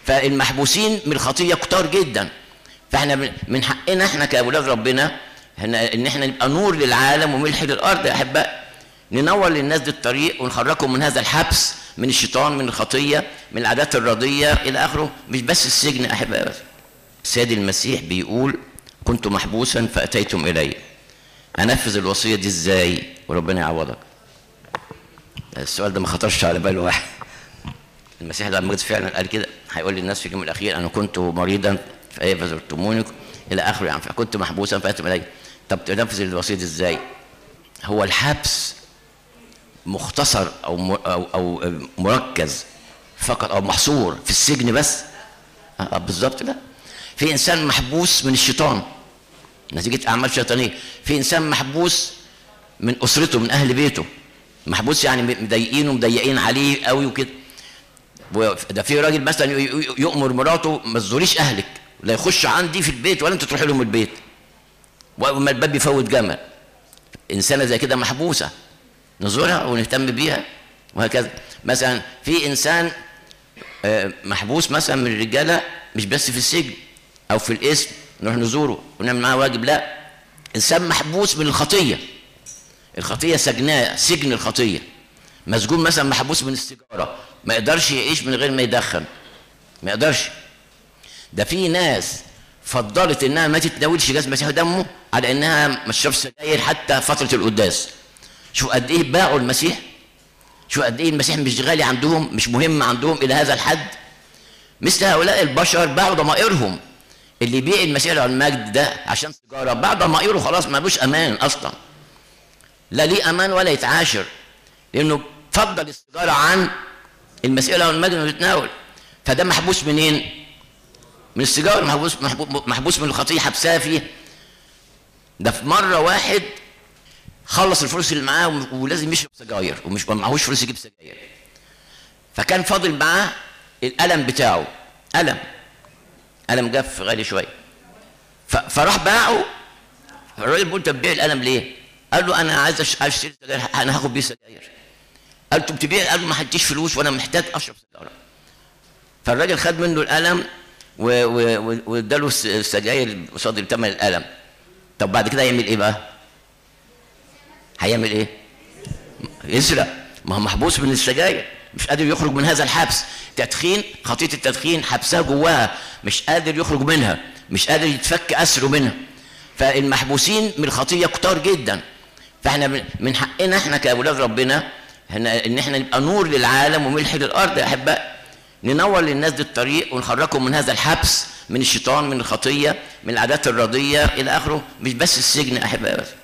فالمحبوسين من الخطيه كتار جدا فاحنا من- من حقنا احنا كاولاد ربنا هن- ان احنا نبقى نور للعالم وملح للارض يا احباء ننور للناس دي الطريق ونخرجهم من هذا الحبس من الشيطان من الخطيه من العادات الرديه الى اخره مش بس السجن يا احباء بس السيد المسيح بيقول كنت محبوسا فاتيتم الي انفذ الوصيه دي ازاي وربنا يعوضك السؤال ده ما خطرش على بال واحد المسيح لما جد فعلا قال كده هيقول للناس في اليوم الاخير انا كنت مريضا فايه فزرتموني الى اخره يعني فكنت محبوسا فاتم الي طب تنفذ الوصيه دي ازاي؟ هو الحبس مختصر او م- او او مركز فقط او محصور في السجن بس آه، بالظبط لا في انسان محبوس من الشيطان نتيجه اعمال شيطانيه في انسان محبوس من اسرته من اهل بيته محبوس يعني مضايقينه مضيقين عليه قوي وكده ده في راجل مثلا ي- ي- يؤمر مراته ما تزوريش اهلك لا يخش عندي في البيت ولا انت تروحي لهم البيت وما الباب يفوت جمل انسانه زي كده محبوسه نزورها ونهتم بيها وهكذا مثلا في انسان آه، محبوس مثلا من الرجاله مش بس في السجن او في الاسم نروح نزوره ونعمل معاه واجب لا انسان محبوس من الخطيه الخطيه سجناء سجن الخطيه مسجون مثلا محبوس من السيجاره ما يقدرش يعيش من غير ما يدخن ما يقدرش ده في ناس فضلت انها ما تتناولش جاز مسيح دمه على انها ما تشربش سجاير حتى فتره القداس شوف قد ايه باعوا المسيح شوف قد ايه المسيح مش غالي عندهم مش مهم عندهم الى هذا الحد مثل هؤلاء البشر باعوا ضمائرهم اللي بيع المسيح على المجد ده عشان سيجاره باع ضمائره خلاص ملوش امان اصلا لا ليه امان ولا يتعاشر لانه فضل السيجاره عن المسيح له المجد انه يتناول فده محبوس منين؟ من السيجاره محبوس محبوس, محبوس من الخطيه حبسها فيه ده في مره واحد خلص الفلوس اللي معاه ولازم يشرب سجاير ومش معهوش فلوس يجيب سجاير فكان فاضل معاه القلم بتاعه قلم قلم جاف غالي شويه ف- فراح باعه الراجل بيقول انت بتبيع القلم ليه؟ قال له انا عايز أش- اشتري سجاير انا هاخد بيه سجاير قال له بتبيع قال له ما هديش فلوس وانا محتاج اشرب سيجاره فالراجل خد منه القلم و- و- و- واداله الس- السجاير قصاد ثمن القلم طب بعد كده هيعمل ايه بقى؟ هيعمل ايه؟ يسرق ما هو محبوس من السجاير مش قادر يخرج من هذا الحبس تدخين خطية التدخين حبسها جواها مش قادر يخرج منها مش قادر يتفك أسره منها فالمحبوسين من الخطية كتار جدا فاحنا من- من حقنا احنا كأولاد ربنا هن- ان احنا نبقى نور للعالم وملح للأرض يا أحباء ننور للناس دي الطريق ونخرجهم من هذا الحبس من الشيطان من الخطية من العادات الردية إلى آخره مش بس السجن يا أحباء بس